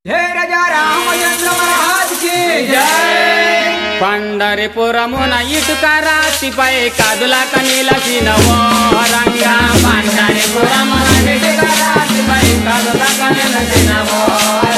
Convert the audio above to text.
హే రాజా రామచంద్ర మహారాజ్ కి జై పండరిపురమున ఇటుక రాతిపై కదులక నిలచినవో రంగా పండరిపురమున ఇటుక రాతిపై కదులక నిలచినవో